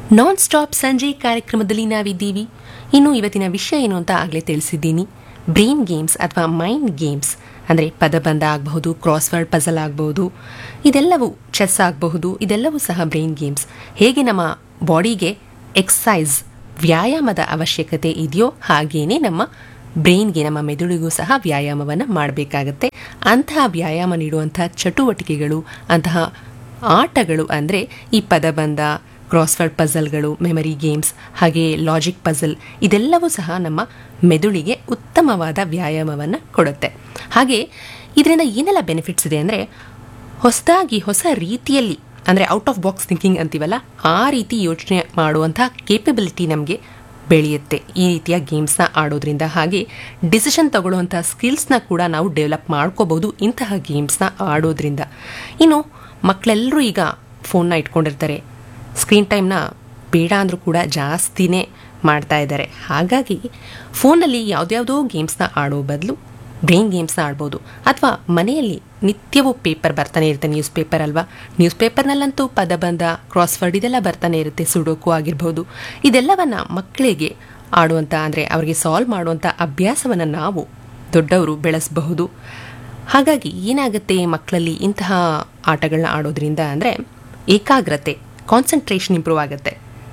ನಾನ್ stop ಸಂಜೆ ಕಾರ್ಯಕ್ರಮದಲ್ಲಿ ನಾವಿದ್ದೀವಿ ಇನ್ನು ಇವತ್ತಿನ ವಿಷಯ ಏನು ಅಂತ ಆಗಲೇ ತಿಳಿಸಿದ್ದೀನಿ ಬ್ರೈನ್ ಗೇಮ್ಸ್ ಅಥವಾ ಮೈಂಡ್ ಗೇಮ್ಸ್ ಅಂದರೆ ಪದಬಂಧ ಆಗಬಹುದು ಕ್ರಾಸ್ವರ್ಡ್ ಪಜಲ್ ಆಗಬಹುದು ಇದೆಲ್ಲವೂ ಚೆಸ್ ಆಗಬಹುದು ಇದೆಲ್ಲವೂ ಸಹ ಬ್ರೈನ್ ಗೇಮ್ಸ್ ಹೇಗೆ ನಮ್ಮ ಬಾಡಿಗೆ ಎಕ್ಸಸೈಸ್ ವ್ಯಾಯಾಮದ ಅವಶ್ಯಕತೆ ಇದೆಯೋ ಹಾಗೇನೆ ನಮ್ಮ ಬ್ರೈನ್ಗೆ ನಮ್ಮ ಮೆದುಳಿಗೂ ಸಹ ವ್ಯಾಯಾಮವನ್ನು ಮಾಡಬೇಕಾಗತ್ತೆ ಅಂತಹ ವ್ಯಾಯಾಮ ನೀಡುವಂಥ ಚಟುವಟಿಕೆಗಳು ಅಂತಹ ಆಟಗಳು ಅಂದರೆ ಈ ಪದಬಂಧ ಕ್ರಾಸ್ವರ್ಡ್ ಪಜಲ್ಗಳು ಮೆಮರಿ ಗೇಮ್ಸ್ ಹಾಗೆ ಲಾಜಿಕ್ ಪಜಲ್ ಇದೆಲ್ಲವೂ ಸಹ ನಮ್ಮ ಮೆದುಳಿಗೆ ಉತ್ತಮವಾದ ವ್ಯಾಯಾಮವನ್ನು ಕೊಡುತ್ತೆ ಹಾಗೆ ಇದರಿಂದ ಏನೆಲ್ಲ ಬೆನಿಫಿಟ್ಸ್ ಇದೆ ಅಂದರೆ ಹೊಸದಾಗಿ ಹೊಸ ರೀತಿಯಲ್ಲಿ ಅಂದರೆ ಔಟ್ ಆಫ್ ಬಾಕ್ಸ್ ಥಿಂಕಿಂಗ್ ಅಂತೀವಲ್ಲ ಆ ರೀತಿ ಯೋಚನೆ ಮಾಡುವಂಥ ಕೇಪಬಿಲಿಟಿ ನಮಗೆ ಬೆಳೆಯುತ್ತೆ ಈ ರೀತಿಯ ಗೇಮ್ಸ್ನ ಆಡೋದ್ರಿಂದ ಹಾಗೆ ಡಿಸಿಷನ್ ತಗೊಳ್ಳುವಂಥ ಸ್ಕಿಲ್ಸ್ನ ಕೂಡ ನಾವು ಡೆವಲಪ್ ಮಾಡ್ಕೋಬಹುದು ಇಂತಹ ಗೇಮ್ಸ್ನ ಆಡೋದ್ರಿಂದ ಇನ್ನು ಮಕ್ಕಳೆಲ್ಲರೂ ಈಗ ಫೋನ್ನ ಇಟ್ಕೊಂಡಿರ್ತಾರೆ ಸ್ಕ್ರೀನ್ ಟೈಮ್ನ ಬೇಡ ಅಂದರೂ ಕೂಡ ಜಾಸ್ತಿನೇ ಮಾಡ್ತಾ ಇದ್ದಾರೆ ಹಾಗಾಗಿ ಫೋನಲ್ಲಿ ಯಾವುದ್ಯಾವುದೋ ಗೇಮ್ಸ್ನ ಆಡೋ ಬದಲು ಬ್ರೈನ್ ಗೇಮ್ಸ್ನ ಆಡ್ಬೋದು ಅಥವಾ ಮನೆಯಲ್ಲಿ ನಿತ್ಯವೂ ಪೇಪರ್ ಬರ್ತಾನೆ ಇರುತ್ತೆ ನ್ಯೂಸ್ ಪೇಪರ್ ಅಲ್ವಾ ನ್ಯೂಸ್ ಪೇಪರ್ನಲ್ಲಂತೂ ಪದಬಂಧ ಕ್ರಾಸ್ವರ್ಡ್ ಇದೆಲ್ಲ ಬರ್ತಾನೆ ಇರುತ್ತೆ ಸುಡೋಕು ಆಗಿರ್ಬೋದು ಇದೆಲ್ಲವನ್ನು ಮಕ್ಕಳಿಗೆ ಆಡುವಂಥ ಅಂದರೆ ಅವರಿಗೆ ಸಾಲ್ವ್ ಮಾಡುವಂಥ ಅಭ್ಯಾಸವನ್ನು ನಾವು ದೊಡ್ಡವರು ಬೆಳೆಸಬಹುದು ಹಾಗಾಗಿ ಏನಾಗುತ್ತೆ ಮಕ್ಕಳಲ್ಲಿ ಇಂತಹ ಆಟಗಳನ್ನ ಆಡೋದ್ರಿಂದ ಅಂದರೆ ಏಕಾಗ್ರತೆ ಕಾನ್ಸಂಟ್ರೇಷನ್ ಇಂಪ್ರೂವ್ ಆಗುತ್ತೆ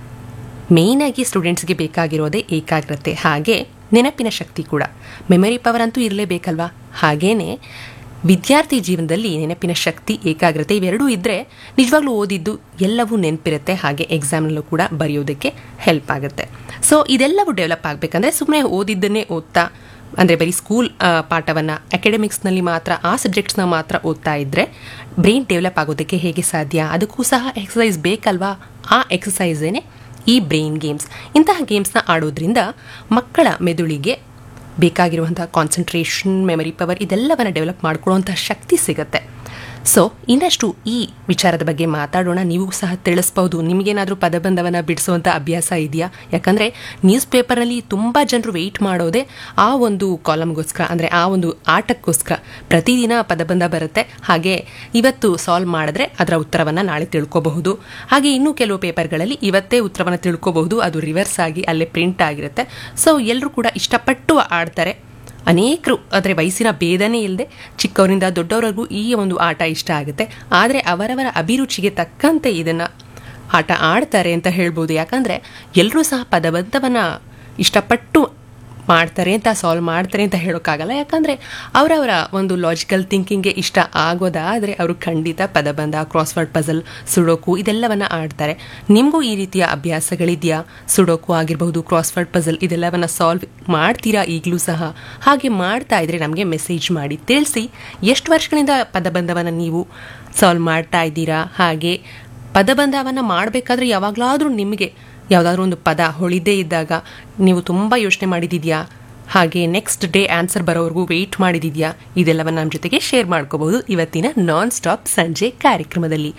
ಮೇಯ್ನಾಗಿ ಸ್ಟೂಡೆಂಟ್ಸ್ಗೆ ಬೇಕಾಗಿರೋದೇ ಏಕಾಗ್ರತೆ ಹಾಗೆ ನೆನಪಿನ ಶಕ್ತಿ ಕೂಡ ಮೆಮರಿ ಪವರ್ ಅಂತೂ ಇರಲೇಬೇಕಲ್ವಾ ಹಾಗೇನೆ ವಿದ್ಯಾರ್ಥಿ ಜೀವನದಲ್ಲಿ ನೆನಪಿನ ಶಕ್ತಿ ಏಕಾಗ್ರತೆ ಇವೆರಡೂ ಇದ್ದರೆ ನಿಜವಾಗ್ಲೂ ಓದಿದ್ದು ಎಲ್ಲವೂ ನೆನಪಿರುತ್ತೆ ಹಾಗೆ ಎಕ್ಸಾಮ್ನಲ್ಲೂ ಕೂಡ ಬರೆಯೋದಕ್ಕೆ ಹೆಲ್ಪ್ ಆಗುತ್ತೆ ಸೊ ಇದೆಲ್ಲವೂ ಡೆವಲಪ್ ಆಗಬೇಕಂದ್ರೆ ಸುಮ್ಮನೆ ಓದಿದ್ದನ್ನೇ ಓದ್ತಾ ಅಂದರೆ ಬರೀ ಸ್ಕೂಲ್ ಪಾಠವನ್ನು ಅಕಾಡೆಮಿಕ್ಸ್ನಲ್ಲಿ ಮಾತ್ರ ಆ ಸಬ್ಜೆಕ್ಟ್ಸ್ನ ಮಾತ್ರ ಓದ್ತಾ ಇದ್ದರೆ ಬ್ರೈನ್ ಡೆವಲಪ್ ಆಗೋದಕ್ಕೆ ಹೇಗೆ ಸಾಧ್ಯ ಅದಕ್ಕೂ ಸಹ ಎಕ್ಸಸೈಸ್ ಬೇಕಲ್ವಾ ಆ ಎಕ್ಸಸೈಸೇನೆ ಈ ಬ್ರೈನ್ ಗೇಮ್ಸ್ ಇಂತಹ ಗೇಮ್ಸ್ನ ಆಡೋದ್ರಿಂದ ಮಕ್ಕಳ ಮೆದುಳಿಗೆ ಬೇಕಾಗಿರುವಂಥ ಕಾನ್ಸಂಟ್ರೇಷನ್ ಮೆಮರಿ ಪವರ್ ಇದೆಲ್ಲವನ್ನು ಡೆವಲಪ್ ಮಾಡ್ಕೊಳ್ಳುವಂಥ ಶಕ್ತಿ ಸಿಗುತ್ತೆ ಸೊ ಇನ್ನಷ್ಟು ಈ ವಿಚಾರದ ಬಗ್ಗೆ ಮಾತಾಡೋಣ ನೀವು ಸಹ ತಿಳಿಸ್ಬೋದು ನಿಮಗೇನಾದರೂ ಪದಬಂಧವನ್ನು ಬಿಡಿಸುವಂಥ ಅಭ್ಯಾಸ ಇದೆಯಾ ಯಾಕಂದರೆ ನ್ಯೂಸ್ ಪೇಪರಲ್ಲಿ ತುಂಬ ಜನರು ವೆಯ್ಟ್ ಮಾಡೋದೇ ಆ ಒಂದು ಕಾಲಮ್ಗೋಸ್ಕರ ಅಂದರೆ ಆ ಒಂದು ಆಟಕ್ಕೋಸ್ಕರ ಪ್ರತಿದಿನ ಪದಬಂಧ ಬರುತ್ತೆ ಹಾಗೆ ಇವತ್ತು ಸಾಲ್ವ್ ಮಾಡಿದ್ರೆ ಅದರ ಉತ್ತರವನ್ನು ನಾಳೆ ತಿಳ್ಕೋಬಹುದು ಹಾಗೆ ಇನ್ನೂ ಕೆಲವು ಪೇಪರ್ಗಳಲ್ಲಿ ಇವತ್ತೇ ಉತ್ತರವನ್ನು ತಿಳ್ಕೋಬಹುದು ಅದು ರಿವರ್ಸ್ ಆಗಿ ಅಲ್ಲೇ ಪ್ರಿಂಟ್ ಆಗಿರುತ್ತೆ ಸೊ ಎಲ್ಲರೂ ಕೂಡ ಇಷ್ಟಪಟ್ಟು ಆಡ್ತಾರೆ ಅನೇಕರು ಆದರೆ ವಯಸ್ಸಿನ ಭೇದನೇ ಇಲ್ಲದೆ ಚಿಕ್ಕವರಿಂದ ದೊಡ್ಡವರೆಗೂ ಈ ಒಂದು ಆಟ ಇಷ್ಟ ಆಗುತ್ತೆ ಆದರೆ ಅವರವರ ಅಭಿರುಚಿಗೆ ತಕ್ಕಂತೆ ಇದನ್ನು ಆಟ ಆಡ್ತಾರೆ ಅಂತ ಹೇಳ್ಬೋದು ಯಾಕಂದರೆ ಎಲ್ಲರೂ ಸಹ ಪದಬದ್ಧವನ್ನು ಇಷ್ಟಪಟ್ಟು ಮಾಡ್ತಾರೆ ಅಂತ ಸಾಲ್ವ್ ಮಾಡ್ತಾರೆ ಅಂತ ಹೇಳೋಕ್ಕಾಗಲ್ಲ ಯಾಕಂದರೆ ಅವರವರ ಒಂದು ಲಾಜಿಕಲ್ ಥಿಂಕಿಂಗ್ಗೆ ಇಷ್ಟ ಆಗೋದಾದರೆ ಅವರು ಖಂಡಿತ ಪದಬಂಧ ಕ್ರಾಸ್ವರ್ಡ್ ಪಜಲ್ ಸುಡೋಕು ಇದೆಲ್ಲವನ್ನು ಆಡ್ತಾರೆ ನಿಮಗೂ ಈ ರೀತಿಯ ಅಭ್ಯಾಸಗಳಿದೆಯಾ ಸುಡೋಕು ಆಗಿರಬಹುದು ಕ್ರಾಸ್ವರ್ಡ್ ಪಜಲ್ ಇದೆಲ್ಲವನ್ನು ಸಾಲ್ವ್ ಮಾಡ್ತೀರಾ ಈಗಲೂ ಸಹ ಹಾಗೆ ಮಾಡ್ತಾ ಇದ್ರೆ ನಮಗೆ ಮೆಸೇಜ್ ಮಾಡಿ ತಿಳಿಸಿ ಎಷ್ಟು ವರ್ಷಗಳಿಂದ ಪದಬಂಧವನ್ನು ನೀವು ಸಾಲ್ವ್ ಮಾಡ್ತಾ ಇದ್ದೀರಾ ಹಾಗೆ ಪದಬಂಧವನ್ನು ಮಾಡಬೇಕಾದ್ರೆ ಯಾವಾಗಲಾದರೂ ನಿಮಗೆ ಯಾವುದಾದ್ರೂ ಒಂದು ಪದ ಹೊಳಿದೇ ಇದ್ದಾಗ ನೀವು ತುಂಬ ಯೋಚನೆ ಮಾಡಿದಿದೆಯಾ ಹಾಗೆ ನೆಕ್ಸ್ಟ್ ಡೇ ಆನ್ಸರ್ ಬರೋವರೆಗೂ ವೆಯ್ಟ್ ಮಾಡಿದಿದೆಯಾ ಇದೆಲ್ಲವನ್ನು ನಮ್ಮ ಜೊತೆಗೆ ಶೇರ್ ಮಾಡ್ಕೋಬಹುದು ಇವತ್ತಿನ ನಾನ್ ಸ್ಟಾಪ್ ಸಂಜೆ ಕಾರ್ಯಕ್ರಮದಲ್ಲಿ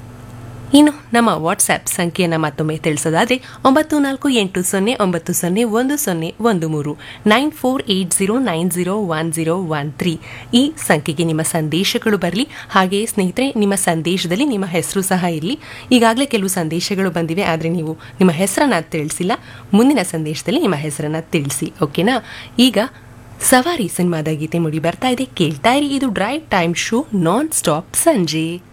ಇನ್ನು ನಮ್ಮ ವಾಟ್ಸ್ಆ್ಯಪ್ ಸಂಖ್ಯೆಯನ್ನು ಮತ್ತೊಮ್ಮೆ ತಿಳಿಸೋದಾದರೆ ಒಂಬತ್ತು ನಾಲ್ಕು ಎಂಟು ಸೊನ್ನೆ ಒಂಬತ್ತು ಸೊನ್ನೆ ಒಂದು ಸೊನ್ನೆ ಒಂದು ಮೂರು nine four eight zero nine zero one zero one three ಈ ಸಂಖ್ಯೆಗೆ ನಿಮ್ಮ ಸಂದೇಶಗಳು ಬರಲಿ ಹಾಗೆ ಸ್ನೇಹಿತರೆ ನಿಮ್ಮ ಸಂದೇಶದಲ್ಲಿ ನಿಮ್ಮ ಹೆಸರು ಸಹ ಇರಲಿ ಈಗಾಗಲೇ ಕೆಲವು ಸಂದೇಶಗಳು ಬಂದಿವೆ ಆದರೆ ನೀವು ನಿಮ್ಮ ಹೆಸರನ್ನು ತಿಳಿಸಿಲ್ಲ ಮುಂದಿನ ಸಂದೇಶದಲ್ಲಿ ನಿಮ್ಮ ಹೆಸರನ್ನು ತಿಳಿಸಿ ಓಕೆನಾ ಈಗ ಸವಾರಿ ಸಿನಿಮಾದ ಗೀತೆ ಮುಡಿ ಬರ್ತಾ ಇದೆ ಕೇಳ್ತಾ ಇರಿ ಇದು drive time show non stop ಸಂಜೆ